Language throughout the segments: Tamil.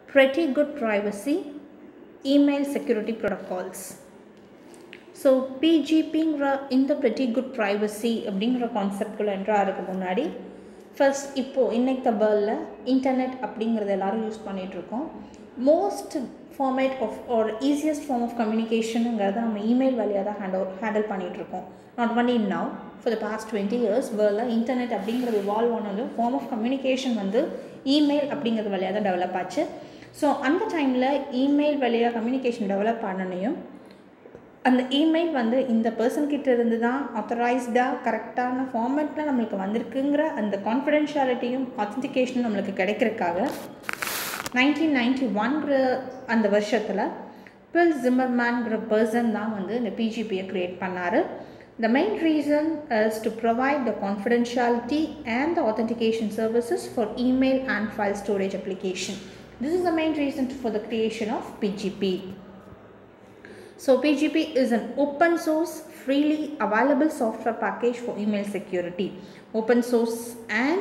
pretty good privacy email security protocols so பிஜிபிங்கிற இந்த pretty good privacy அப்படிங்கிற கான்செப்ட்குள்ளே என்ட்ராகிறதுக்கு முன்னாடி ஃபர்ஸ்ட் இப்போது இன்னைக்கு தபலில் இன்டர்நெட் அப்படிங்கிறத எல்லாரும் யூஸ் பண்ணிகிட்ருக்கோம் மோஸ்ட் ஃபார்மேட் ஆஃப் ஒரு ஈஸியஸ்ட் ஃபார்ம் ஆஃப் கம்யூனிகேஷனுங்கிறத நம்ம இமெயில் வழியாக தான் ஹேண்டில் ஹேண்டில் பண்ணிகிட்ருக்கோம் not only now for the past twenty years வேர்ல்டில் இன்டர்நெட் அப்படிங்கிறது இவால்வ் ஆனதும் ஃபார்ம் ஆஃப் கம்யூனிகேஷன் வந்து இமெயில் அப்படிங்கிறது வழியாக தான் டெவலப் ஆச்சு ஸோ அந்த டைமில் இமெயில் வழியாக கம்யூனிகேஷன் டெவலப் ஆனனையும் அந்த இமெயில் வந்து இந்த பர்சன்கிட்ட இருந்து தான் ஆத்தரைஸ்டாக கரெக்டான ஃபார்மேட்டில் நம்மளுக்கு வந்திருக்குங்கிற அந்த கான்ஃபிடென்ஷியாலிட்டியும் ஆத்தென்டிகேஷனும் நம்மளுக்கு கிடைக்கிறதுக்காக நைன்டீன் நைன்டி ஒன்கிற அந்த வருஷத்தில் பில் ஜிம்மர்மேன்கிற பர்சன் தான் வந்து இந்த பிஜிபியை க்ரியேட் பண்ணார் the main reason is to provide the confidentiality and the authentication services for email and file storage application this is the main reason for the creation of PGP So PGP is an open source, freely available software package for email security. Open source and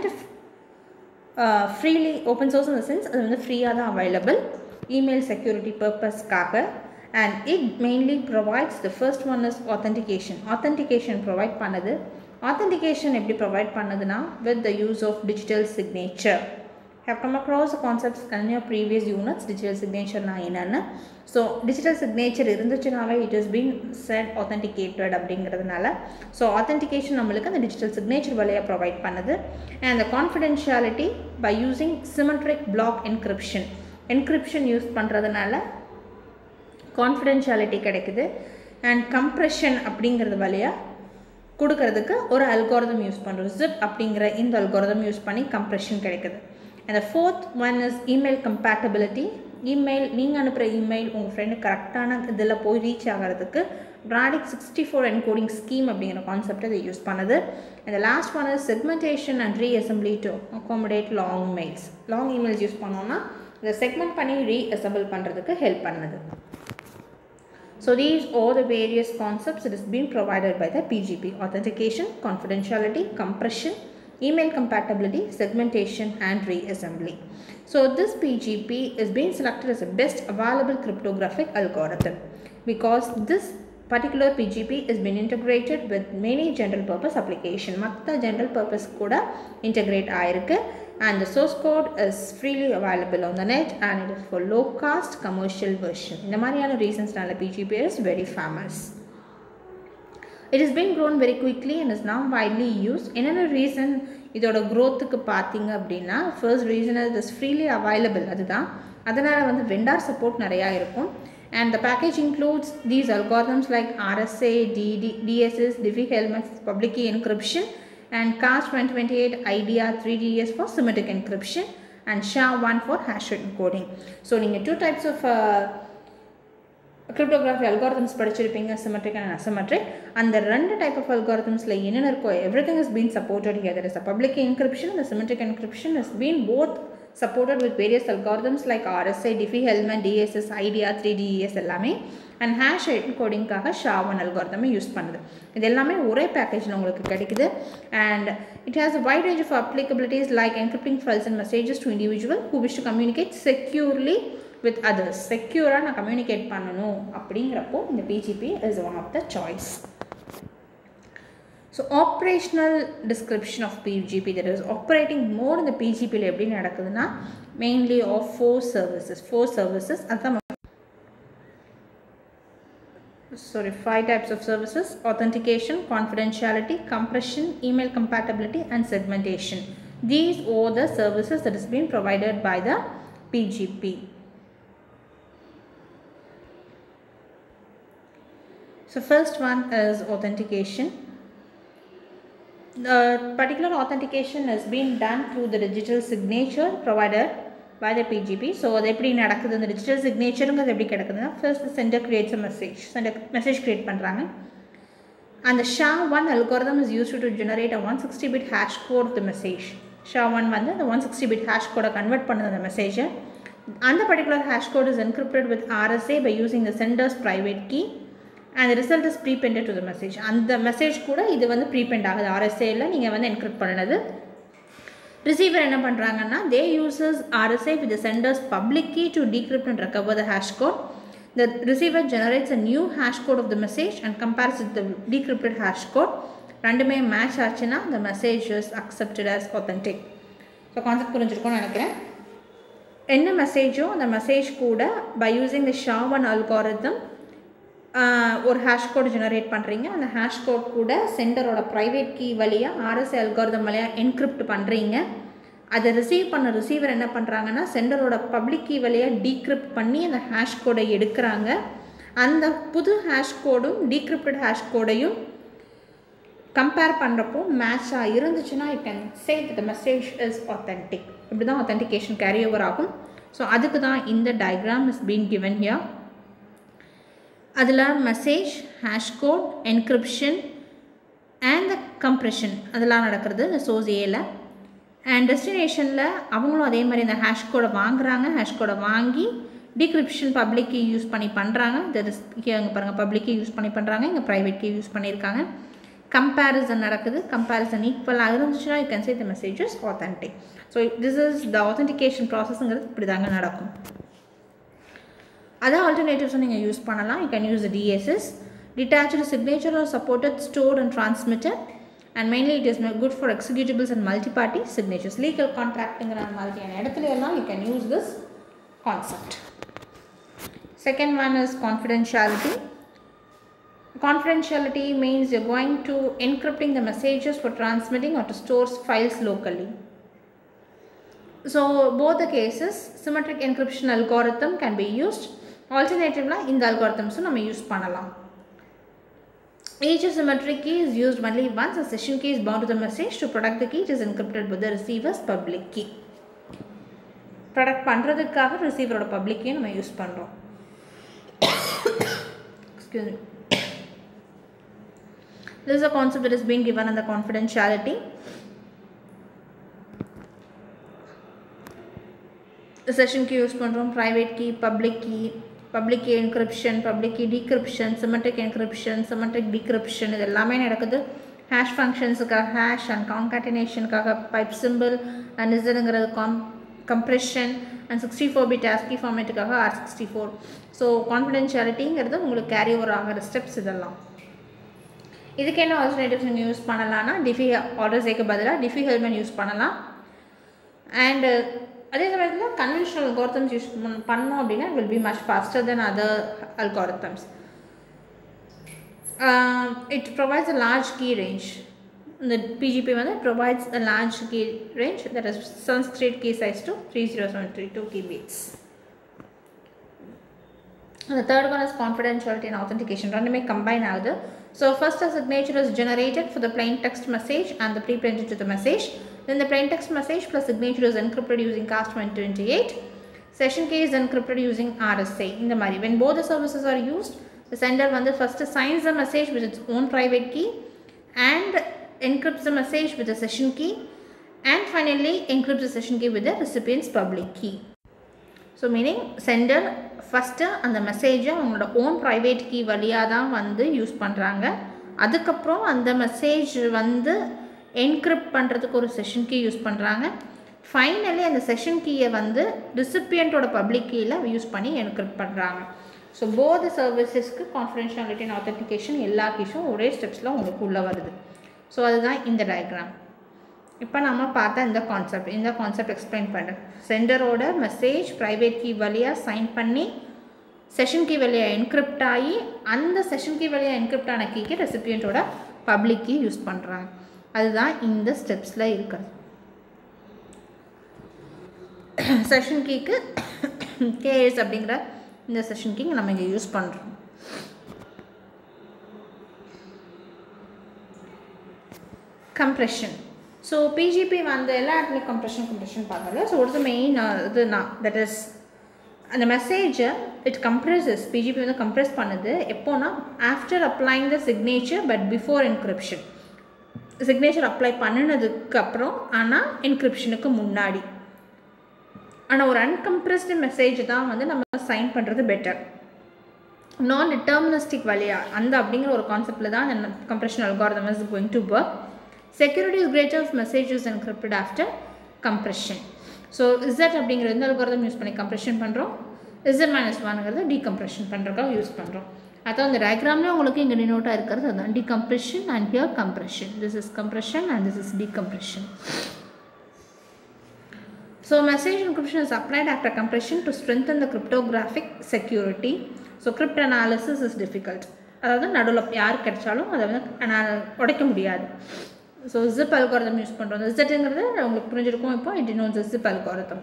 uh, freely open source in the sense அது வந்து ஃப்ரீயாக தான் அவைலபிள் இமெயில் செக்யூரிட்டி பர்பஸ்க்காக and it mainly provides the first one is authentication authentication provide பண்ணுது ஆத்தென்டிகேஷன் எப்படி ப்ரொவைட் பண்ணுதுன்னா with the use of digital signature have come across the concepts in your previous units digital signature நான் என்னென்னு ஸோ டிஜிட்டல் சிக்னேச்சர் இருந்துச்சுனாவே it is been set authenticated அப்படிங்கிறதுனால ஸோ ஆத்தென்டிகேஷன் நம்மளுக்கு அந்த டிஜிட்டல் சிக்னேச்சர் வழியாக ப்ரொவைட் பண்ணுது அண்ட் அந்த confidentiality by using symmetric block encryption encryption use பண்ணுறதுனால கான்ஃபிடென்ஷியாலிட்டி கிடைக்குது அண்ட் கம்ப்ரெஷன் அப்படிங்கிறது வழியாக கொடுக்கறதுக்கு ஒரு அல்கோரதம் யூஸ் பண்ணுறோம் ஜிப் அப்படிங்கிற இந்த அல்கோரதம் யூஸ் பண்ணி கம்ப்ரெஷன் கிடைக்குது and fourth one is email compatibility email நீங்கள் அனுப்புகிற இமெயில் உங்கள் ஃப்ரெண்டு கரெக்டான இதில் போய் ரீச் ஆகிறதுக்கு radix sixty four encoding scheme அப்படிங்கிற கான்செப்ட் இதை யூஸ் பண்ணுது and last one is segmentation and reassembly to accommodate long mails long emails use பண்ணோன்னா இதை செக்மெண்ட் பண்ணி ரீஅசம்பிள் பண்ணுறதுக்கு ஹெல்ப் பண்ணுது So these are the various concepts that is being provided by the PGP. Authentication, confidentiality, compression, email compatibility, segmentation and reassembly. So this PGP is being selected as the best available cryptographic algorithm because this particular PGP is being integrated with many general purpose application. மற்ற general purpose கூட integrate ஆயிருக்கு and the source code is freely available on the net and it is for low cost commercial version. இந்த மாதிரியான reasonsனால PGP is very famous. It is been grown very quickly and is now widely used என்னென்ன ரீசன் இதோட க்ரோத்துக்கு பார்த்தீங்க அப்படின்னா first reason it is freely available அதுதான் அதனால் வந்து வெண்டார் சப்போர்ட் நிறையா இருக்கும் and the package includes these algorithms like RSA, DD, DSS, Diffie Hellman public key encryption and CAS-128 IDR 3DS for symmetric encryption and SHA-1 for hash rate encoding. So நீங்கள் two types of uh, cryptography algorithms படிச்சிருப்பீங்க சிமெட்ரிக் அண்ட் அசிமெட்ரிக் அந்த ரெண்டு டைப் ஆஃப் அல்காரதம்ஸில் என்னென்ன இருக்கோ everything is been supported here there is a public encryption அந்த symmetric encryption is been both supported with various algorithms like RSI Diffie Hellman DSS IDEA three DES எல்லாமே அண்ட் ஹேஷ் என்கோடிங்காக ஷாவன் அல்காரதமே யூஸ் பண்ணுது இது எல்லாமே ஒரே பேக்கேஜில் உங்களுக்கு கிடைக்குது and it has a wide range of applicabilities like encrypting files and messages to individual who wish to communicate securely with others செக்யூராக நான் கம்யூனிகேட் பண்ணணும் அப்படிங்கிறப்போ இந்த PGP is one of the choice so operational description of PGP that is operating mode இந்த பிஜிபியில் எப்படி நடக்குதுன்னா mainly of four services four services அதுதான் sorry five types of services authentication confidentiality compression email compatibility and segmentation these are the services that is being provided by the pgp so first one is authentication the particular authentication has been done through the digital signature provided by the PGP. So அது எப்படி நடக்குது அந்த டிஜிட்டல் சிக்னேச்சருங்கிறது எப்படி கிடக்குதுன்னா first sender creates a message sender message create பண்ணுறாங்க அந்த SHA one algorithm is use to generate a one sixty bit hash code the message SHA one வந்து அந்த ஒன் சிக்ஸ்டி பிட் ஹேஷ் கோடை கன்வெர்ட் பண்ணுது அந்த மெசேஜை அந்த particular hash code is encrypted with RSA by using the sender's private key and result is prepended to the message அந்த மெசேஜ் கூட இது வந்து ப்ரீபெண்ட் ஆகுது ஆர்எஸ்ஏயில் நீங்கள் வந்து என்கிரிப்ட் பண்ணினது ரிசீவர் என்ன பண்ணுறாங்கன்னா they uses RSA with the sender's public key to decrypt and recover the hash code. The receiver generates a new hash code of the message and compares it with the decrypted hash code. ரெண்டுமே மேட்ச் ஆச்சுன்னா the message is accepted as authentic. So concept புரிஞ்சிருக்கும்னு நினைக்கிறேன் என்ன மெசேஜோ அந்த மெசேஜ் கூட by using the SHA one algorithm ஒரு ஹேஷ் கோட் ஜெனரேட் பண்ணுறீங்க அந்த ஹேஷ் கோட் கூட சென்டரோட ப்ரைவேட் கீ வழியாக ஆர்எஸ்ஐ அல்காரிதம் வழியாக என்கிரிப்ட் பண்ணுறீங்க அதை ரிசீவ் பண்ண ரிசீவர் என்ன பண்ணுறாங்கன்னா சென்டரோட பப்ளிக் கீ வழியாக டீக்ரிப்ட் பண்ணி அந்த ஹேஷ் கோடை எடுக்கிறாங்க அந்த புது ஹேஷ் கோடும் டீக்ரிப்டட் ஹேஷ் கோடையும் கம்பேர் பண்ணுறப்போ மேட்சாக இருந்துச்சுன்னா you can say the message is authentic இப்படி தான் authentication கேரி ஓவர் ஆகும் ஸோ அதுக்கு தான் இந்த diagram is been given here அதில் message hash code encryption and the compression அதெல்லாம் நடக்கிறது இந்த சோர்ஸ் ஏல அண்ட் டெஸ்டினேஷனில் அவங்களும் அதே மாதிரி இந்த ஹேஷ் கோடை வாங்குறாங்க ஹேஷ் கோடை வாங்கி டிகிரிப்ஷன் பப்ளிக் கீ யூஸ் பண்ணி பண்ணுறாங்க இங்கே பாருங்கள் பப்ளிக் கீ யூஸ் பண்ணி பண்ணுறாங்க இங்கே ப்ரைவேட் கீ யூஸ் பண்ணியிருக்காங்க கம்பேரிசன் நடக்குது கம்பேரிசன் ஈக்குவலாக இருந்துச்சுன்னா you can say the messages authentic so this is the authentication ப்ராசஸ்ங்கிறது இப்படி தாங்க நடக்கும் அதர் ஆல்டர்னேட்டிவ்ஸும் நீங்கள் யூஸ் பண்ணலாம் you can use DSS detached signature are supported stored and transmitted and mainly it is good for executables and multi party signatures legal கான்ட்ராக்ட்டுங்கிற மாதிரியான இடத்துல எல்லாம் you can use this concept second one is confidentiality confidentiality means you're going to encrypting the messages for transmitting or to store files locally so both the cases symmetric encryption algorithm can be used alternatively இந்த algorithms நம்ம யூஸ் பண்ணலாம் each symmetric key is used only once a session key is bound to the message to protect the key it is encrypted with the receiver's public key protect பண்ணுறதுக்காக ரிசீவரோட பப்ளிக் கீ நம்ம யூஸ் பண்ணுறோம் excuse me This is a concept that is being given under confidentiality. Session key use பண்ணுறோம் private key public key public key encryption public key decryption symmetric encryption symmetric decryption இது எல்லாமே நடக்குது ஹேஷ் ஃபங்க்ஷன்ஸுக்காக ஹேஷ் அண்ட் கான்காட்டினேஷனுக்காக பைப் சிம்பிள் அண்ட் இசனுங்கிறது காம் compression and sixty four bit ASCII ஃபார்மேட்டுக்காக ஆர் சிக்ஸ்டி ஃபோர் ஸோ கான்ஃபிடென்ஷியாலிட்டிங்கிறது உங்களுக்கு கேரி ஓவர் ஆகிற ஸ்டெப்ஸ் இதெல்லாம் இதுக்கு என்ன ஆல்டர்னேட்டிவ்ஸ் நீங்கள் யூஸ் பண்ணலாம்னா டிஃபி ஆர்டர்ஸேக்கு பதிலாக டிஃபி ஹெல்மெட் யூஸ் பண்ணலாம் அண்டு அதே சமயத்தில் கன்வென்ஷனல் அல்காரத்தம்ஸ் யூஸ் பண்ணோம் அப்படின்னா will be much faster then other algorithms it provides a large key range இந்த பிஜிபி வந்து provides a large key range that is சன்ஸ்கிரிட் key size to three zero seven three two key bits The third one is confidentiality and authentication. ரெண்டுமே combine ஆகுது So first a signature is generated for the plain text message and the preprinted to the message. Then the plain text message plus signature is encrypted using CAST128. Session key is encrypted using RSA. In the Mari. When both the services are used, the sender one the first signs the message with its own private key and encrypts the message with the session key and finally encrypts the session key with the recipient's public key. So meaning sender first அந்த மெசேஜை அவங்களோட ஓன் ப்ரைவேட் கீ வழியாக தான் வந்து யூஸ் பண்ணுறாங்க அதுக்கப்புறம் அந்த மெசேஜ் வந்து என்கிரிப்ட் பண்ணுறதுக்கு ஒரு செஷன் கீ யூஸ் பண்ணுறாங்க ஃபைனலி அந்த செஷன் கீயை வந்து ரிசிப்பியண்ட்டோட பப்ளிக் கீயில் யூஸ் பண்ணி என்கிரிப்ட் பண்ணுறாங்க ஸோ போத் சர்வீசஸ்க்கு கான்ஃபிடென்ஷியாலிட்டி அண்ட் ஆத்தென்டிகேஷன் எல்லா கீஸும் ஒரே ஸ்டெப்ஸில் உங்களுக்கு உள்ளே வருது ஸோ அதுதான் இந்த டயக்ராம் இப்போ நம்ம பார்த்தா இந்த கான்செப்ட் இந்த கான்செப்ட் எக்ஸ்பிளைன் பண்ணுறேன் சென்டரோட மெசேஜ் ப்ரைவேட் கீ வழியாக சைன் பண்ணி செஷன் கீ வழியாக என்கிரிப்ட் ஆகி அந்த செஷன் கீ வழியாக என்கிரிப்ட் ஆன கீக்கு ரெசிபியண்ட்டோட பப்ளிக் கீ யூஸ் பண்ணுறாங்க அதுதான் இந்த ஸ்டெப்ஸில் இருக்கிறது செஷன் கீக்கு கேஎஸ் அப்படிங்கிற இந்த செஷன் கீ நம்ம இங்கே யூஸ் பண்ணுறோம் கம்ப்ரெஷன் ஸோ பிஜிபி வந்து எல்லா இடத்துலையும் கம்ப்ரெஷன் கம்ப்ரெஷன் பார்க்கல ஸோ ஒரு மெயின் இது நான் தட் இஸ் அந்த மெசேஜை இட் கம்ப்ரெஸஸ் பிஜிபி வந்து கம்ப்ரெஸ் பண்ணுது எப்போனா after applying the signature but before encryption signature apply பண்ணினதுக்கு அப்புறம் ஆனால் என்கிரிப்ஷனுக்கு முன்னாடி ஆனால் ஒரு அன்கம்ப்ரெஸ்டு மெசேஜ் தான் வந்து நம்ம சைன் பண்ணுறது பெட்டர் நான் டிட்டர்மினிஸ்டிக் வழியாக அந்த அப்படிங்கிற ஒரு கான்செப்டில் தான் அந்த compression algorithm is going to work Security is greater if message is encrypted after compression so Z அப்படிங்கிற இந்த அல்காரதம் யூஸ் பண்ணி கம்ப்ரெஷன் பண்ணுறோம் இசட் மைனஸ் ஒன்ங்கிறத டீகம்ப்ரெஷன் பண்ணுறதுக்காக யூஸ் பண்ணுறோம் அதான் அந்த டயக்ராம்லேயே உங்களுக்கு இங்கே டினோட்டாக இருக்கிறது அதுதான் decompression and here compression this is compression and this is decompression So message encryption is applied after compression to strengthen the cryptographic security. So crypt analysis is difficult. அதாவது நடுவில் யார் கிடைச்சாலும் அதை வந்து ana- உடைக்க முடியாது ஸோ ஜிப் அல்காரதம் யூஸ் பண்ணுறோம் அந்த ஜிட்டுங்கிறது உங்களுக்கு புரிஞ்சிருக்கும் இப்போ it denotes zip algorithm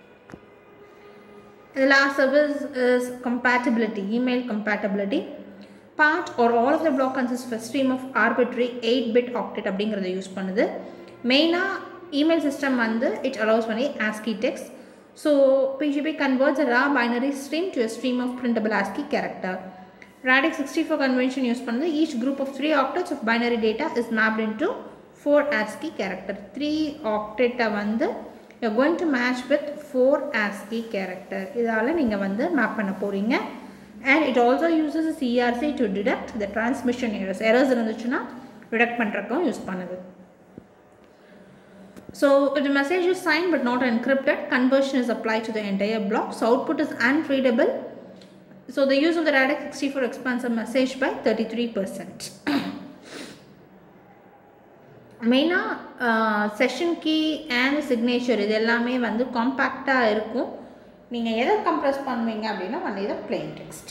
The last service is compatibility, email compatibility. Part or all of the block consists of a stream of arbitrary 8-bit octet அப்படிங்கிறத யூஸ் பண்ணுது மெயினாக இமெயில் சிஸ்டம் வந்து இட் அலோஸ் பண்ணி ASCII text. So PGP converts a raw binary stream to a stream of printable ASCII character. Radix 64 convention use பண்ணுது each group of 3 octets of binary data is mapped into 4 ASCII character. 3 octet வந்து you're going to match with 4 ASCII character இதால் நீங்கள் வந்து மேப் பண்ண போகிறீங்க and it also uses a CRC to detect the transmission errors errors இருந்துச்சுன்னா டிடெக்ட் பண்ணுறதுக்கும் யூஸ் பண்ணுது So if the message is signed but not encrypted, conversion is applied to the entire block. So output is unreadable. So the use of the Radix 64 expands the message by 33%. மெயினாக செஷன் கீ அண்ட் சிக்னேச்சர் இது எல்லாமே வந்து காம்பேக்டாக இருக்கும் நீங்கள் எதை கம்ப்ரெஸ் பண்ணுவீங்க அப்படின்னா ஒன் இதை plain text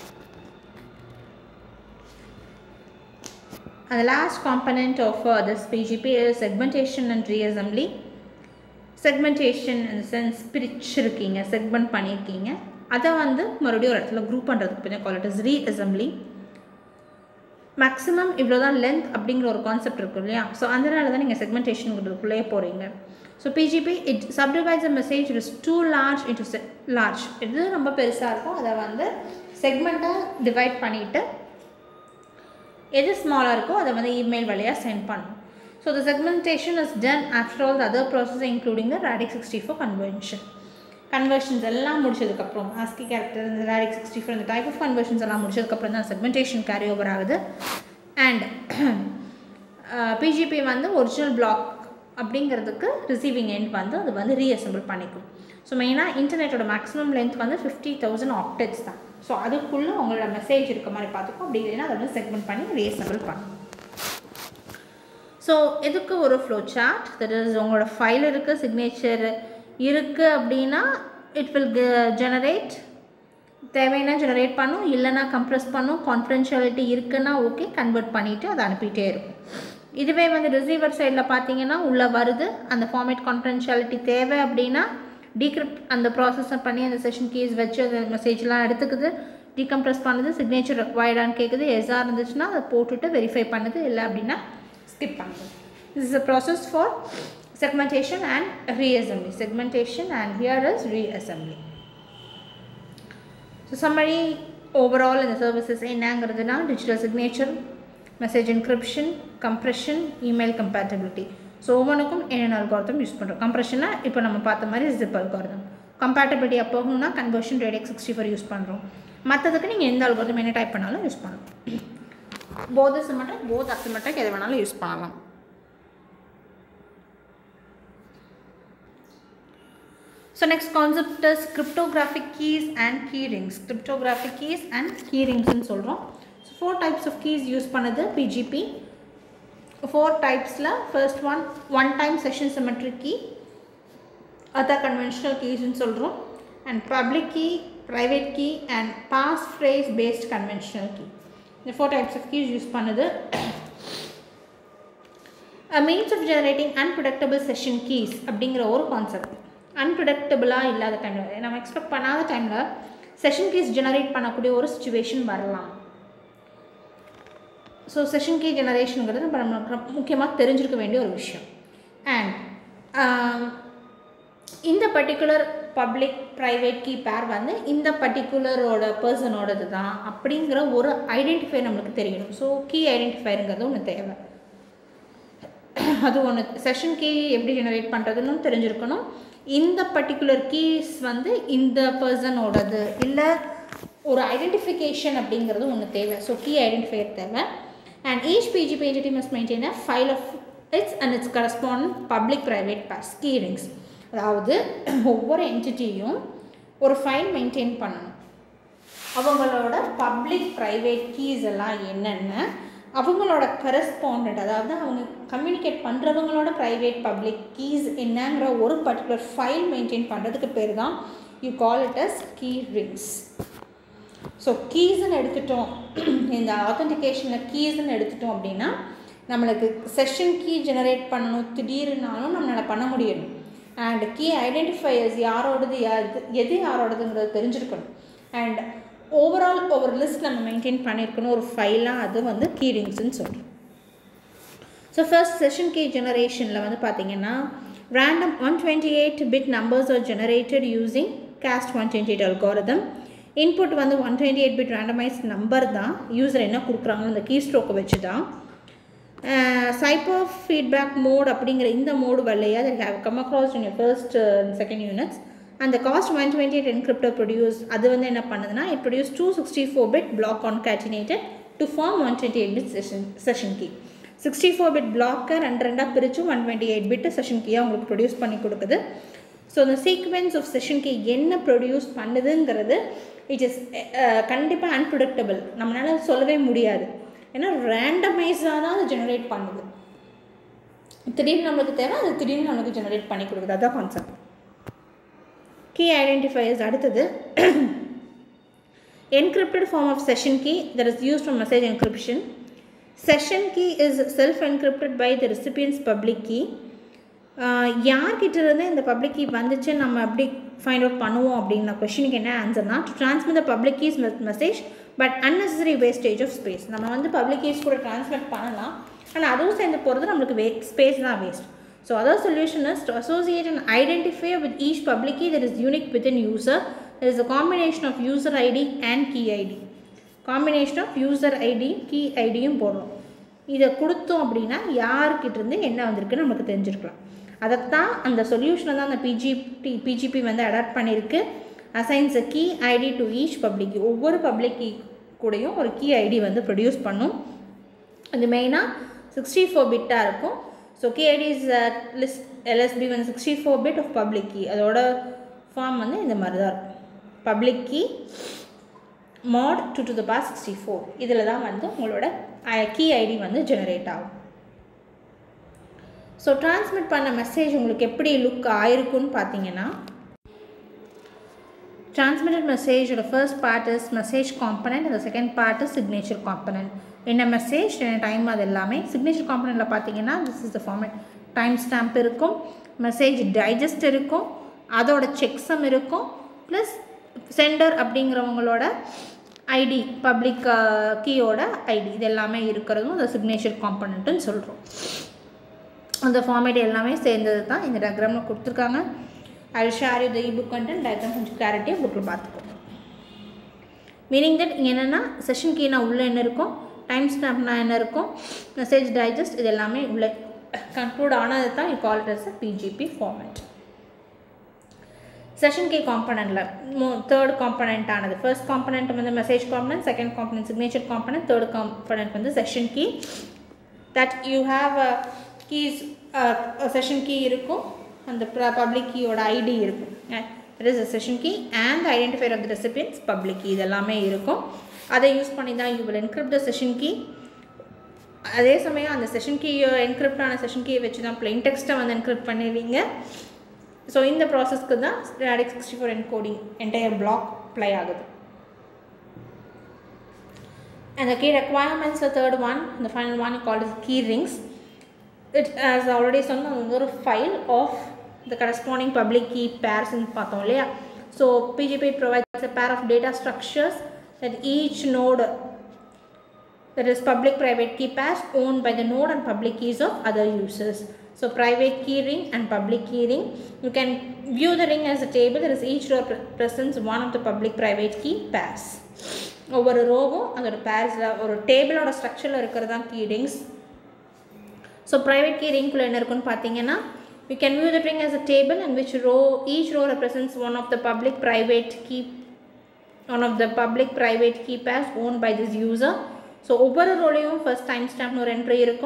And the last component of uh, this PGP is segmentation and reassembly. Segmentation in the sense பிரிச்சிருக்கீங்க செக்மெண்ட் பண்ணியிருக்கீங்க அதை வந்து மறுபடியும் ஒரு இடத்துல குரூப் பண்ணுறதுக்கு பின்னாடி call it is reassembly maximum இவ்வளோ தான் லென்த் அப்படிங்கிற ஒரு கான்செப்ட் இருக்கும் இல்லையா ஸோ அதனால தான் நீங்கள் செக்மெண்டேஷனுக்குள்ளே போகிறீங்க so PGP it subdivides a message it is too large into large இது ரொம்ப பெருசாக இருக்கும் அதை வந்து செக்மெண்ட்டாக டிவைட் பண்ணிவிட்டு எது ஸ்மாலாக இருக்கோ அதை வந்து இமெயில் வழியாக சென்ட் பண்ணும் so the segmentation is done after all the other process including the radix sixty four convention conversions எல்லாம் முடிச்சதுக்கப்புறம் ஆஸ்கி கேரக்டர் இந்த ரேடிக் சிக்ஸ்டி ஃபோர் இந்த டைப் ஆஃப் கன்வர்ஷன்ஸ் எல்லாம் முடிச்சதுக்கப்புறம் தான் செக்மெண்டேஷன் கேரி ஓவர் ஆகுது அண்ட் பிஜிபி வந்து ஒரிஜினல் பிளாக் அப்படிங்கிறதுக்கு ரிசீவிங் எண்ட் வந்து அது வந்து ரீஅசம்பிள் பண்ணிக்கும் ஸோ மெயினாக இன்டர்நெட்டோட மேக்ஸிமம் லென்த் வந்து ஃபிஃப்டி தௌசண்ட் ஆப்டெட்ஸ் தான் ஸோ அதுக்குள்ளே உங்களோட மெசேஜ் இருக்க மாதிரி பார்த்துக்கும் அப்படி இல்லைன்னா அதை வந்து செக்மெண்ட் பண்ணி ரீஅசம்பிள் பண்ணும் ஸோ இதுக்கு ஒரு ஃப்ளோ சார்ட் தட் இஸ் உங்களோட ஃபைல் இருக்குது சிக்னேச்சர் இருக்குது அப்படின்னா இட் வில் ஜெனரேட் தேவைன்னா ஜெனரேட் பண்ணும் இல்லைன்னா கம்ப்ரெஸ் பண்ணும் கான்ஃபிடென்ஷியாலிட்டி இருக்குன்னா ஓகே கன்வெர்ட் பண்ணிவிட்டு அதை அனுப்பிட்டே இருக்கும் இதுவே வந்து ரிசீவர் சைடில் பார்த்தீங்கன்னா உள்ளே வருது அந்த ஃபார்மேட் கான்ஃபிடென்ஷியாலிட்டி தேவை அப்படின்னா டீக்ரிப்ட் அந்த ப்ராசஸை பண்ணி அந்த செஷன் கீஸ் வச்சு அந்த மெசேஜ்லாம் எடுத்துக்குது டீகம்ப்ரெஸ் பண்ணுது சிக்னேச்சர் ரெக்வயர்டான்னு கேட்குது எஸ்ஆர் இருந்துச்சுன்னா அதை போட்டுட்டு வெரிஃபை பண்ணுது இல்லை அப்படின்னா ஸ்கிப் பண்ணுது this is a process for segmentation and reassembly segmentation and here is reassembly so summary overall in the services என்னங்கிறதுனா digital signature message encryption compression email compatibility so ஒவ்வொன்றுக்கும் என்னென்ன அல்காரதம் யூஸ் பண்ணுறோம் கம்ப்ரெஷனா இப்போ நம்ம பார்த்த மாதிரி ஜிப் அல்காரதம் கம்பேட்டபிலிட்டி போகணும்னா conversion radix sixty four use பண்ணுறோம் மற்றதுக்கு நீங்கள் எந்த அல்காரதம் என்ன டைப் பண்ணாலும் யூஸ் பண்ணலாம் போத் சிமெட்ரிக் போத் அசிமெட்ரிக் எது வேணாலும் யூஸ் பண்ணலாம் So next concept is cryptographic keys and key rings. Cryptographic keys and key rings ன்னு சொல்கிறோம் So four types of keys use பண்ணது PGP. Four typesல first one one time session symmetric key. other conventional keys ன்னு சொல்கிறோம் and public key, private key and passphrase based conventional key. இந்த four types of keys use பண்ணது a means of generating unpredictable session keys அப்படிங்கிற ஒரு கான்செப்ட் அன்பிரடிக்டபிளாக இல்லாத டைமில் நம்ம எக்ஸ்பெக்ட் பண்ணாத டைமில் செஷன் கீஸ் ஜெனரேட் பண்ணக்கூடிய ஒரு சுச்சுவேஷன் வரலாம் ஸோ செஷன் கீ ஜெனரேஷனுங்கிறது நம்ம நம்மளுக்கு முக்கியமாக தெரிஞ்சிருக்க வேண்டிய ஒரு விஷயம் அண்ட் இந்த பர்டிகுலர் பப்ளிக் ப்ரைவேட் கீ பேர் வந்து இந்த பர்டிகுலரோட பர்சனோடது தான் அப்படிங்கிற ஒரு ஐடென்டிஃபை நம்மளுக்கு தெரியணும் ஸோ கீ ஐடென்டிஃபைங்கிறது ஒன்று தேவை அது ஒன்று செஷன் கீ எப்படி ஜெனரேட் பண்ணுறதுன்னு தெரிஞ்சிருக்கணும் இந்த பர்டிகுலர் கீஸ் வந்து இந்த பர்சனோடது இல்லை ஒரு ஐடென்டிஃபிகேஷன் அப்படிங்கிறது ஒன்று தேவை ஸோ கீ ஐடென்டிஃபையர் தேவை and each PGP entity must maintain a file of its and its correspond public private pass key rings அதாவது ஒவ்வொரு என்டிட்டியும் ஒரு ஃபைல் மெயின்டைன் பண்ணணும் அவங்களோட பப்ளிக் ப்ரைவேட் கீஸ் எல்லாம் என்னென்ன அவங்களோட கரஸ்பாண்டட் அதாவது அவங்க கம்யூனிகேட் பண்ணுறவங்களோட ப்ரைவேட் பப்ளிக் கீஸ் என்னங்கிற ஒரு பர்டிகுலர் ஃபைல் மெயின்டைன் பண்ணுறதுக்கு பேர் தான் you call it as key rings so கீஸ்ன்னு எடுத்துட்டோம் இந்த ஆத்தென்டிகேஷனில் கீஸ்ன்னு எடுத்துட்டோம் அப்படின்னா நம்மளுக்கு செஷன் கீ ஜெனரேட் பண்ணணும் திடீர்னாலும் நம்மளால் பண்ண முடியும் அண்ட் கீ ஐடென்டிஃபையர்ஸ் யாரோடது எது எது யாரோடதுங்கிறது தெரிஞ்சிருக்கணும் அண்ட் ஓவரால் ஒரு லிஸ்ட் நம்ம மெயின்டைன் பண்ணியிருக்கணும் ஒரு ஃபைலாக அது வந்து கீ ரிங்ஸ்ன்னு சொல்கிறோம் ஸோ ஃபர்ஸ்ட் செஷன் கீ ஜெனரேஷனில் வந்து பார்த்தீங்கன்னா random one twenty eight bit numbers are generated using CAST one twenty eight algorithm input வந்து one twenty eight bit randomise number தான் யூசர் என்ன கொடுக்குறாங்களோ அந்த கீ ஸ்ட்ரோக்கை வச்சு தான் சைப்பர் ஃபீட்பேக் மோட் அப்படிங்கிற இந்த மோடு வரலையா that have come across in first second units அந்த CAST one twenty eight encrypter produce அது வந்து என்ன பண்ணுதுன்னா it produce two sixty four bit block on concatenated to form one twenty eight bit session session key sixty four bit பிளாக்கை ரெண்டு ரெண்டாக பிரித்து one twenty eight bit session கீயாக உங்களுக்கு ப்ரொடியூஸ் பண்ணி கொடுக்குது ஸோ இந்த சீக்வென்ஸ் ஆஃப் செஷன் கீ என்ன ப்ரொடியூஸ் பண்ணுதுங்கிறது இட் இஸ் கண்டிப்பாக அன்பிரடிக்டபிள் நம்மளால் சொல்லவே முடியாது ஏன்னா ரேண்டமைஸாக தான் அது ஜெனரேட் பண்ணுது திடீர்னு நம்மளுக்கு தேவை அது திடீர்னு நம்மளுக்கு ஜெனரேட் பண்ணி கொடுக்குது அதுதான் கான்செப்ட் கீ ஐடென்டிஃபையர்ஸ் அடுத்தது encrypted form of session key that is used for message encryption session key is self encrypted by the recipient's public key யார்கிட்ட இருந்து இந்த பப்ளிக் கீ வந்துச்சு நம்ம எப்படி ஃபைண்ட் அவுட் பண்ணுவோம் அப்படின்ற கொஷினுக்கு என்ன ஆன்சர்னா to transmit the public keys message but unnecessary wastage of space நம்ம வந்து பப்ளிக் கீஸ் கூட ட்ரான்ஸ்மிட் பண்ணலாம் ஆனால் அதுவும் சேர்ந்து போகிறது நம்மளுக்கு வே ஸ்பேஸ் தான் waste so other solution is to associate and identify with each public key that is unique with in user there is a combination of user id and key id combination of user id key ஐடியும் போடுறோம் இதை கொடுத்தோம் அப்படின்னா யார்கிட்ட இருந்து என்ன வந்திருக்குன்னு நமக்கு தெரிஞ்சிருக்கலாம் அதைத்தான் அந்த சொல்யூஷனை தான் அந்த பிஜிபி பிஜிபி வந்து அடாப்ட் பண்ணியிருக்கு assigns a key ID to each public ஒவ்வொரு பப்ளிக் கீ கூடயும் ஒரு கீ ஐடி வந்து ப்ரொடியூஸ் பண்ணும் இது மெயினாக சிக்ஸ்டி ஃபோர் பிட்டாக இருக்கும் so key ID is least LSB வந்து sixty four bit of public key அதோட ஃபார்ம் வந்து இந்த மாதிரி தான் இருக்கும் public key mod two to the பாஸ் சிக்ஸ்டி ஃபோர் இதில் தான் வந்து உங்களோட கீ ஐடி வந்து ஜெனரேட் ஆகும் ஸோ ட்ரான்ஸ்மிட் பண்ண மெசேஜ் உங்களுக்கு எப்படி லுக் ஆயிருக்குன்னு பார்த்தீங்கன்னா transmitted message the first part is message component and the second part is signature component என்ன மெசேஜ் என்ன டைம் அது எல்லாமே சிக்னேச்சர் காம்பனண்ட்டில் பார்த்தீங்கன்னா this is the format time stamp இருக்கும் மெசேஜ் டைஜஸ்ட் இருக்கும் அதோட செக்ஸம் இருக்கும் ப்ளஸ் சென்டர் அப்படிங்கிறவங்களோட ஐடி பப்ளிக் கீயோட ஐடி இது எல்லாமே இருக்கிறதும் அந்த சிக்னேச்சர் காம்பனண்ட்டுன்னு சொல்கிறோம் அந்த ஃபார்மேட் எல்லாமே சேர்ந்தது தான் இந்த டயக்ராமில் கொடுத்துருக்காங்க I share you the ebook content diagram கொஞ்சம் கிளாரிட்டியாக புக்கில் பார்த்துக்கோங்க மீனிங் தட் இங்கே என்னென்னா செஷன் கீனா உள்ளே என்ன இருக்கும் டைம் ஸ்டாம்ப்னா என்ன இருக்கும் மெசேஜ் டைஜஸ்ட் இது எல்லாமே உள்ளே கன்க்ளூட் ஆனது தான் you call it as a PGP format session key காம்பனண்ட்டில் மூ தேர்ட் காம்பனண்ட் ஆனது ஃபர்ஸ்ட் காம்பனண்ட் வந்து message component second component signature component third component வந்து session key that you have a keys session key இருக்கும் அந்த பப்ளிக் கீயோட ஐடி இருக்கும் that is a session key and identifier of the recipients public key இதெல்லாமே இருக்கும் அதை யூஸ் பண்ணி தான் you will encrypt the session key அதே சமயம் அந்த செஷன் கீ என்கிரிப்ட் ஆன செஷன் கீயை வச்சு தான் பிளெயின் டெக்ஸ்ட்டை வந்து என்கிரிப்ட் பண்ணிடுவீங்க ஸோ இந்த ப்ராசஸ்க்கு தான் radix sixty four encoding entire block apply ஆகுது And the key requirements, the third one, the final one called as key rings. It as already சொன்ன அது ஒரு ஃபைல் ஆஃப் the corresponding public key pairs ன்னு பார்த்தோம் இல்லையா so PGP provides a pair of data structures that each node that is public private key pairs owned by the node and public keys of other users. So private key ring and public key ring. You can view the ring as a table. There is each row presents one of the public private key pairs. ஒவ்வொரு ரோவும் அதோட பேர்ஸில் ஒரு டேபிளோட ஸ்ட்ரக்சரில் இருக்கிறது தான் key rings so private key ரிங்குள்ளே என்ன இருக்குன்னு பார்த்தீங்கன்னா you can view the ring as a table and which row each row represents one of the public private key one of the public private key pairs owned by this user so ஒவ்வொரு ரோலையும் ஃபர்ஸ்ட் டைம் ஸ்டாம்ப்னு ஒரு என்ட்ரி இருக்கும்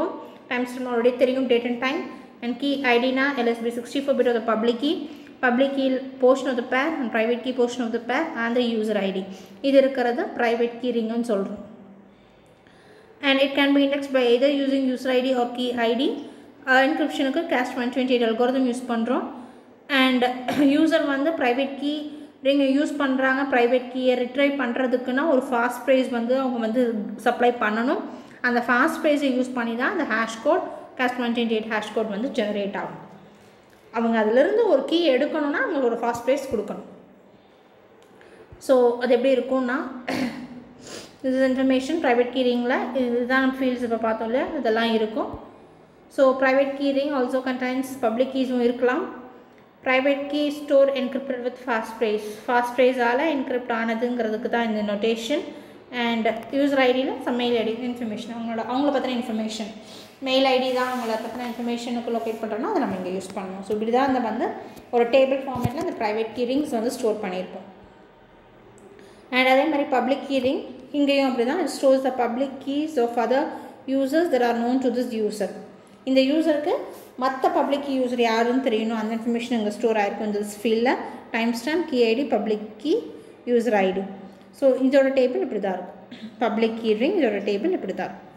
டைம் ஸ்டாம்ப் ஆல்ரெடி தெரியும் date and time and key ஐடினா LSB sixty four bit of the public key public key portion of the pair and private key portion of the pair and the user ID இது இருக்கிறது ப்ரைவேட் கீ ரிங்குன்னு சொல்கிறோம் and it can be indexed by either using user ID or key ID என்கிரிப்ஷனுக்கு CAST one twenty eight algorithm use பண்ணுறோம் அண்ட் யூசர் வந்து ப்ரைவேட் கீ ரிங்கை யூஸ் பண்ணுறாங்க ப்ரைவேட் கீயை ரிட்ரை பண்ணுறதுக்குன்னா ஒரு ஃபாஸ்ட் ப்ரைஸ் வந்து அவங்க வந்து சப்ளை பண்ணணும் அந்த ஃபாஸ்ட் ப்ரைஸை யூஸ் பண்ணி தான் அந்த hash code cast one twenty eight hash code வந்து ஜெனரேட் ஆகும் அவங்க அதிலிருந்து ஒரு கீ எடுக்கணும்னா அவங்களுக்கு ஒரு ஃபாஸ்ட் ப்ரைஸ் கொடுக்கணும் ஸோ அது எப்படி இருக்கும்னா இது இன்ஃபர்மேஷன் ப்ரைவேட் கீரிங்கில் இதுதான் ஃபீல்ட்ஸ் இப்போ பார்த்தோம் இல்லையா இதெல்லாம் இருக்கும் so private keyring also contains public கீஸும் இருக்கலாம் private key store encrypted with fast phrase fast ப்ரைஸால் என்கிரிப்ட் ஆனதுங்கிறதுக்கு தான் இந்த நோட்டேஷன் அண்ட் யூசர் ஐடியில் சம் மெயில் ஐடி இன்ஃபர்மேஷன் அவங்களோட அவங்கள பற்றின இன்ஃபர்மேஷன் மெயில் ஐடி தான் அவங்கள பற்றின இன்ஃபர்மேஷனுக்கு லொக்கேட் பண்ணுறோன்னா அதை நம்ம இங்கே யூஸ் பண்ணணும் ஸோ இப்படி தான் அந்த வந்து ஒரு டேபிள் ஃபார்மேட்டில் அந்த ப்ரைவேட் கீரிங்ஸ் வந்து ஸ்டோர் பண்ணியிருப்போம் அண்ட் அதே மாதிரி பப்ளிக் கீரிங் இங்கேயும் அப்படி தான் it stores the public keys of other users that are known to this user இந்த யூசருக்கு மற்ற பப்ளிக் கீ யூசர் யாருன்னு தெரியணும் அந்த இன்ஃபர்மேஷன் இங்கே ஸ்டோர் ஆகிருக்கும் இந்த ஃபீல்டில் time stamp key ID public key user ID so இதோட டேபிள் இப்படி தான் இருக்கும் பப்ளிக் கீ ரிங் இதோட டேபிள் இப்படி தான் இருக்கும்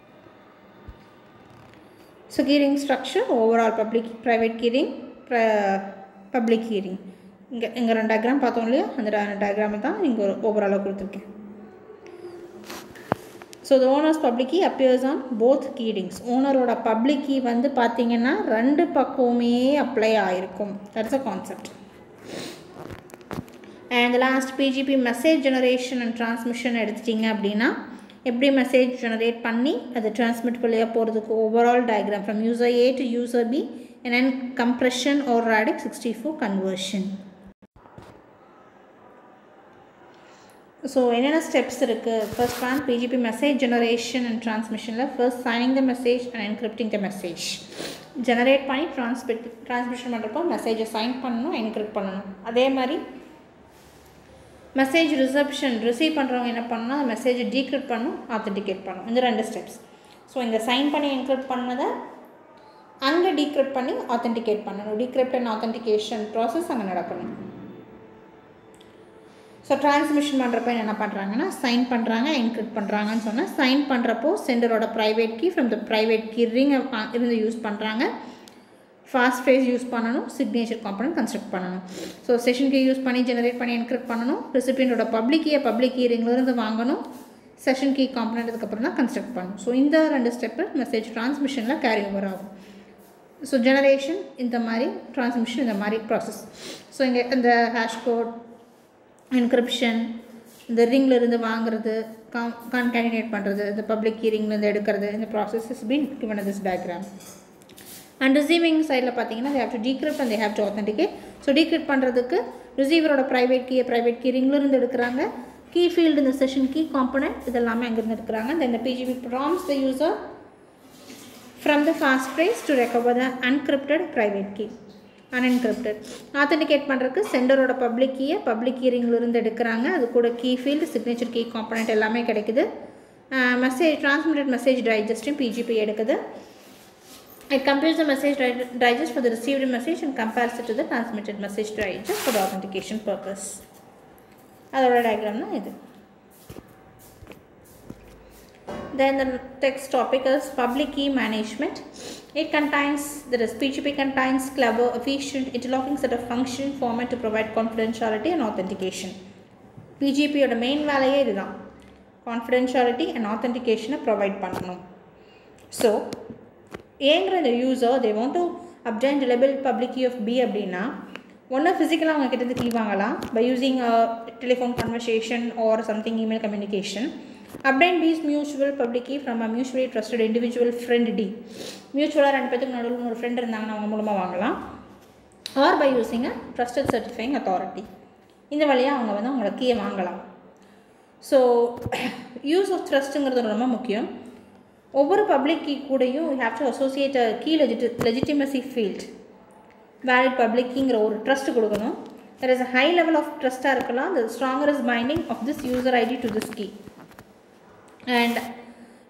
so keyring structure overall public private keyring public keyring இங்கே இங்கே ரெண்டு டயக்ராம் பார்த்தோம் இல்லையா அந்த டயக்ராமை தான் இங்கே ஒரு ஓவராலாக கொடுத்துருக்கேன் so the owners public key appears on both keyrings ஓனரோட பப்ளிக் கீ வந்து பார்த்தீங்கன்னா ரெண்டு பக்கமுமே அப்ளை ஆகிருக்கும் that's a concept and last PGP message generation and transmission எடுத்துட்டிங்க அப்படின்னா எப்படி மெசேஜ் ஜெனரேட் பண்ணி அது டிரான்ஸ்மிட் வழியாக போகிறதுக்கு overall diagram from user A to user B and then compression or radix 64 conversion so என்னென்ன ஸ்டெப்ஸ் இருக்குது first one PGP message generation and ட்ரான்ஸ்மிஷனில் first signing the message and encrypting the message generate பண்ணி ட்ரான்ஸ்மிட் ட்ரான்ஸ்மிஷன் பண்ணுறப்போ மெசேஜை சைன் பண்ணணும் என்கிரிப்ட் பண்ணணும் அதே மாதிரி மெசேஜ் ரிசப்ஷன் ரிசீவ் பண்ணுறவங்க என்ன பண்ணணும் அந்த மெசேஜை டீக்ரிப்ட் பண்ணணும் ஆத்தென்டிகேட் பண்ணணும் இந்த ரெண்டு ஸ்டெப்ஸ் ஸோ இங்கே சைன் பண்ணி என்கிரிப்ட் பண்ணதை அங்கே டீக்ரிப்ட் பண்ணி ஆத்தென்டிகேட் பண்ணணும் டீக்ரிப்ட் அண்ட் ஆத்தென்டிகேஷன் ப்ராசஸ் அங்கே நடக்கணும் ஸோ ட்ரான்ஸ்மிஷன் பண்ணுறப்ப என்ன பண்ணுறாங்கன்னா சைன் பண்ணுறாங்க என்கிரிப்ட் பண்ணுறாங்கன்னு சொன்னால் சைன் பண்ணுறப்போ சென்டரோட private key from the private key ring இருந்து யூஸ் பண்ணுறாங்க ஃபாஸ்ட் ஃபேஸ் யூஸ் பண்ணணும் சிக்னேச்சர் காம்பனன்ட் கன்ஸ்ட்ரக்ட் பண்ணணும் ஸோ செஷன் கீ யூஸ் பண்ணி ஜெனரேட் பண்ணி என்கிரிப்ட் பண்ணணும் ரெசிபியண்டோட பப்ளிக் கீயை பப்ளிக் கீ ரிங்லேருந்து வாங்கணும் செஷன் கீ காம்பனன்ட் அதுக்கப்புறம் தான் கன்ஸ்ட்ரக்ட் பண்ணணும் ஸோ இந்த ரெண்டு ஸ்டெப்பு மெசேஜ் ட்ரான்ஸ்மிஷனில் கேரி ஓவர் ஆகும் ஸோ ஜெனரேஷன் இந்த மாதிரி ட்ரான்ஸ்மிஷன் இந்த மாதிரி ப்ராசஸ் ஸோ இங்கே இந்த ஹேஷ் கோட் என்கிரிப்ஷன் இந்த ரிங்கில் இருந்து வாங்குறது கான் கான்கேண்டினேட் பண்ணுறது இந்த பப்ளிக் கீரிங்லேருந்து எடுக்கிறது இந்த process is been given this diagram and receiving சைடில் பார்த்தீங்கன்னா they have to decrypt and they have to authenticate so decrypt பண்ணுறதுக்கு ரிசீவரோட ப்ரைவேட் கீயை ப்ரைவேட் கீ ரிங்லேருந்து எடுக்கிறாங்க கீ ஃபீல்டு இந்த செஷன் கீ காம்பனண்ட் இதெல்லாமே அங்கேருந்து எடுக்கிறாங்க தென் இந்த PGP prompts the user from the fast phrase to recover the unencrypted private key unencrypted authenticate பண்ணுறதுக்கு சென்டரோட பப்ளிக் கீயை பப்ளிக் கீரிங்கிலிருந்து எடுக்கிறாங்க அது கூட key field signature key component எல்லாமே கிடைக்குது மெசேஜ் ட்ரான்ஸ்மிட்டட் மெசேஜ் டைஜஸ்ட்டும் பிஜிபி எடுக்குது It computes the message di- digest for the received message and compares it to the transmitted message digest for the authentication purpose. அதோட டயக்ராம் தான் இது Then the next topic is public key management. It contains, that is PGP contains clever, efficient, interlocking set of function format to provide confidentiality and authentication. PGP யோட மெயின் வேலையே இதுதான் கான்ஃபிடென்ஷியாலிட்டி அண்ட் ஆத்தென்டிகேஷனை ப்ரொவைட் பண்ணணும் ஸோ ஏங்கிற இந்த user they want to obtain reliable public key of B அப்படின்னா ஒன்று ஃபிசிக்கலாக அவங்க கிட்ட கீ வாங்கலாம் by using telephone conversation or something email communication obtain B's mutual public key from a mutually trusted individual friend D மியூச்சுவலாக ரெண்டு பேத்துக்கு நடுவில் ஒரு ஃப்ரெண்ட் இருந்தாங்கன்னா அவங்க மூலமாக வாங்கலாம் or by using a trusted certifying authority இந்த வழியாக அவங்க வந்து அவங்களோட கீயை வாங்கலாம் ஸோ யூஸ் ஆஃப் ட்ரஸ்ட்டுங்கிறது ரொம்ப முக்கியம் ஒவ்வொரு பப்ளிக் கீ கூடயும் you have to associate a key legiti legitimacy field valid public கீங்கிற ஒரு ட்ரஸ்ட் கொடுக்கணும் there is a high level of ட்ரஸ்ட்டாக இருக்கலாம் the stronger is binding of this user ID to this key and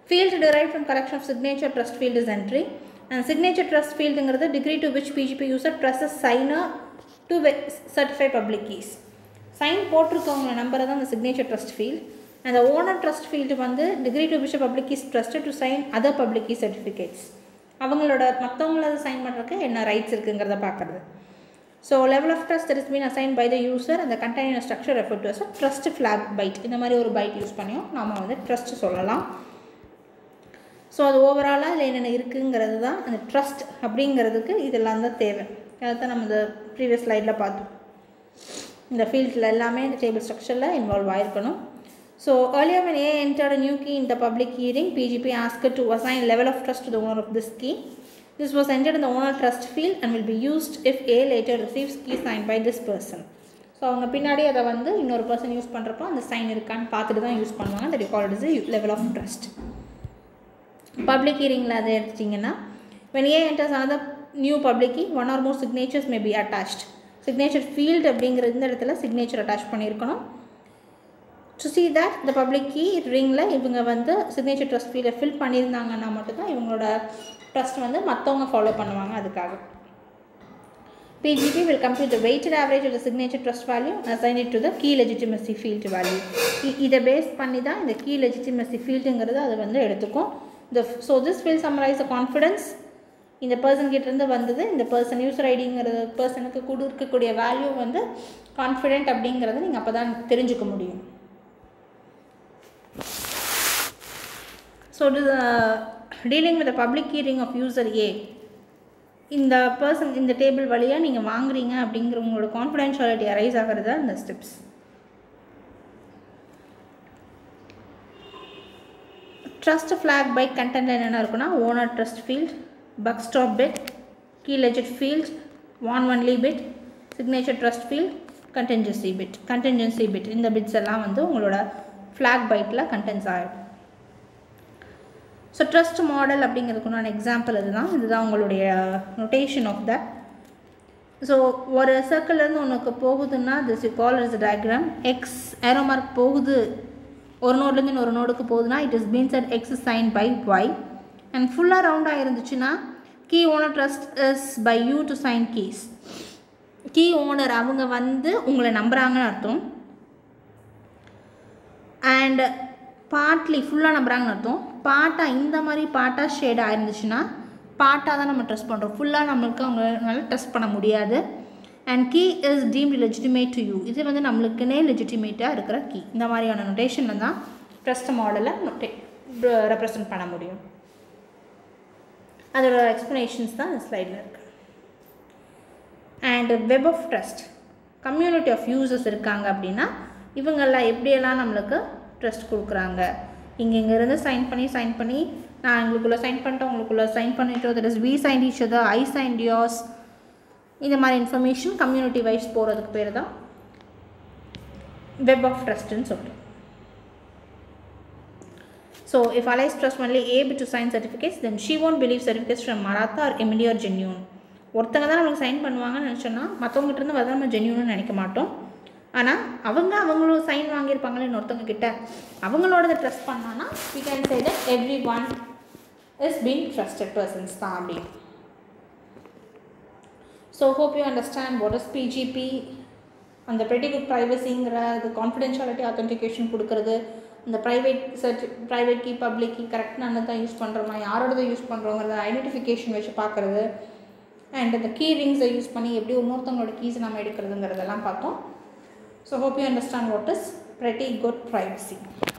field derived from collection of signature trust field is entry and signature trust fieldங்கிறது degree to which PGP user trusts signer to ve- certify public keys sign போட்டிருக்கவங்க நம்பரை தான் அந்த சிக்னேச்சர் ட்ரஸ்ட் ஃபீல்ட் அந்த ஓனர் ட்ரஸ்ட் ஃபீல்டு வந்து degree to bishop public keys trusted to sign other public key certificates அவங்களோட மற்றவங்கள சைன் பண்ணுறதுக்கு என்ன ரைட்ஸ் இருக்குங்கிறத பார்க்குறது so level of trust is been assign by the user அந்த container structure refer to as trust flag byte இந்த மாதிரி ஒரு பைட் யூஸ் பண்ணியும் நம்ம வந்து ட்ரஸ்ட் சொல்லலாம் ஸோ அது ஓவராலாக அதில் என்னென்ன இருக்குங்கிறது தான் அந்த ட்ரஸ்ட் அப்படிங்கிறதுக்கு இதெல்லாம் தான் தேவை அதை தான் நம்ம இந்த ப்ரீவியஸ் ஸ்லைடில் பார்த்தோம் இந்த ஃபீல்டில் எல்லாமே இந்த டேபிள் ஸ்ட்ரக்சரில் இன்வால்வ் ஆயிருக்கணும் so earlier when A entered a new key in the public hearing, PGP asked it to assign level of trust to the owner of this key. This was entered in the owner trust field and will be used if A later receives key signed by this person. So அவங்க பின்னாடி அதை வந்து இன்னொரு பர்சன் யூஸ் பண்ணுறப்போ அந்த சைன் இருக்கான்னு பார்த்துட்டு தான் யூஸ் பண்ணுவாங்க that called is level of trust public ஹியரிங்கில் அதை எடுத்துட்டிங்கன்னா when A enters another new public key, one or more signatures may be attached. signature field அப்படிங்கிற இந்த இடத்துல signature attach பண்ணியிருக்கணும் to see that the public key ரிங்கில் இவங்க வந்து signature trust field ஃபில் பண்ணியிருந்தாங்கன்னா மட்டும்தான் இவங்களோட ட்ரஸ்ட் வந்து மற்றவங்க ஃபாலோ பண்ணுவாங்க அதுக்காக PGP will compute the weighted average of the signature trust value and assign it to the key legitimacy field value. இ- இதை பேஸ் பண்ணி தான் இந்த key legitimacy fieldங்கிறது அது வந்து எடுத்துக்கும் the so this will summarize the confidence இந்த பர்சன் கிட்டேருந்து வந்தது இந்த பர்சன் யூசர் ஐடிங்கிறது பர்சனுக்கு கொடுக்கக்கூடிய வேல்யூ வந்து கான்ஃபிடென்ட் அப்படிங்கிறத நீங்கள் அப்போ தான் தெரிஞ்சுக்க முடியும் so it is uh, dealing with the public hearing of user A இந்த பர்சன் இந்த டேபிள் வழியாக நீங்கள் வாங்குறீங்க அப்படிங்கிற உங்களோட கான்ஃபிடென்ஷியாலிட்டி அரைஸ் ஆகிறது தான் இந்த steps trust flag byte content என்னென்ன இருக்குன்னா owner trust field buck stop bit key legit field warn only bit signature trust field contingency bit contingency bit இந்த பிட்ஸ் எல்லாம் வந்து உங்களோட ஃப்ளாக் பைட்டில் கண்டென்ஸ் ஆகிடும் ஸோ ட்ரஸ்ட் மாடல் அப்படிங்கிறதுக்குண்டான எக்ஸாம்பிள் இதுதான் இதுதான் உங்களுடைய நொட்டேஷன் ஆஃப் தட் ஸோ ஒரு சர்க்கிள்லேருந்து உனக்கு போகுதுன்னா this you call is diagram X arrow mark போகுது ஒரு நோட்லேருந்து இன்னொரு நோடுக்கு போகுதுன்னா it is means at X sign by Y and ஃபுல்லாக ரவுண்டாக இருந்துச்சுன்னா key owner trust is by you to sign keys key owner அவங்க வந்து உங்களை நம்புகிறாங்கன்னு அர்த்தம் அண்ட் பார்ட்லி ஃபுல்லாக நம்புறாங்கன்னு அர்த்தம் பாட்டாக இந்த மாதிரி பாட்டாக ஷேட் ஆயிருந்துச்சுன்னா பாட்டாக தான் நம்ம ட்ரெஸ் பண்ணுறோம் ஃபுல்லாக நம்மளுக்கு அவங்களால ட்ரெஸ் பண்ண முடியாது and key is deemed legitimate to you இது வந்து நம்மளுக்குனே லெஜிட்டிமேட்டாக இருக்கிற கீ இந்த மாதிரியான நொட்டேஷனில் தான் ட்ரஸ்ட் மாடலை நொட்டே ரெப்ரசன்ட் பண்ண முடியும் அதோட எக்ஸ்ப்ளனேஷன்ஸ் தான் இந்த ஸ்லைடில் இருக்குது and web of trust community of users இருக்காங்க அப்படின்னா இவங்கெல்லாம் எப்படியெல்லாம் நம்மளுக்கு ட்ரஸ்ட் கொடுக்குறாங்க இங்கே இங்கேருந்து சைன் பண்ணி சைன் பண்ணி நான் உங்களுக்குள்ளே சைன் பண்ணிட்டேன் உங்களுக்குள்ளே சைன் பண்ணிட்டோம் that is we sign each other I sign yours இந்த மாதிரி இன்ஃபர்மேஷன் கம்யூனிட்டி வைஸ் போகிறதுக்கு பேர் தான் வெப் ஆஃப் ட்ரஸ்ட்னு சொல்கிறோம் so if Alice trust only able to sign certificates then she won't believe certificates from Martha or Emily are genuine ஒருத்தங்க தான் நம்மளுக்கு சைன் பண்ணுவாங்கன்னு நினச்சோன்னா மற்றவங்ககிட்ட இருந்து வரதான் நம்ம ஜென்யூன்னு நினைக்க மாட்டோம் ஆனால் அவங்க அவங்களும் சைன் வாங்கியிருப்பாங்களே இன்னொருத்தவங்க கிட்ட அவங்களோடத ட்ரஸ்ட் பண்ணான்னா we can say that everyone is been trusted persons தான் அப்படின்னு so hope you understand what is PGP அந்த ப்ரெட்டி குட் ப்ரைவசிங்கிற அது கான்ஃபிடென்ஷியாலிட்டி அத்தன்டிகேஷன் கொடுக்குறது இந்த private certi private key public key கரெக்டாக தான் யூஸ் பண்ணுறோமா யாரோடதை யூஸ் பண்ணுறோங்கிறத ஐடென்டிஃபிகேஷன் வச்சு பார்க்குறது அண்ட் இந்த கீ ரிங்ஸை யூஸ் பண்ணி எப்படி இன்னொருத்தவங்களோட கீஸை நம்ம எடுக்கிறதுங்கிறதெல்லாம் பார்த்தோம் so hope you understand what is pretty good privacy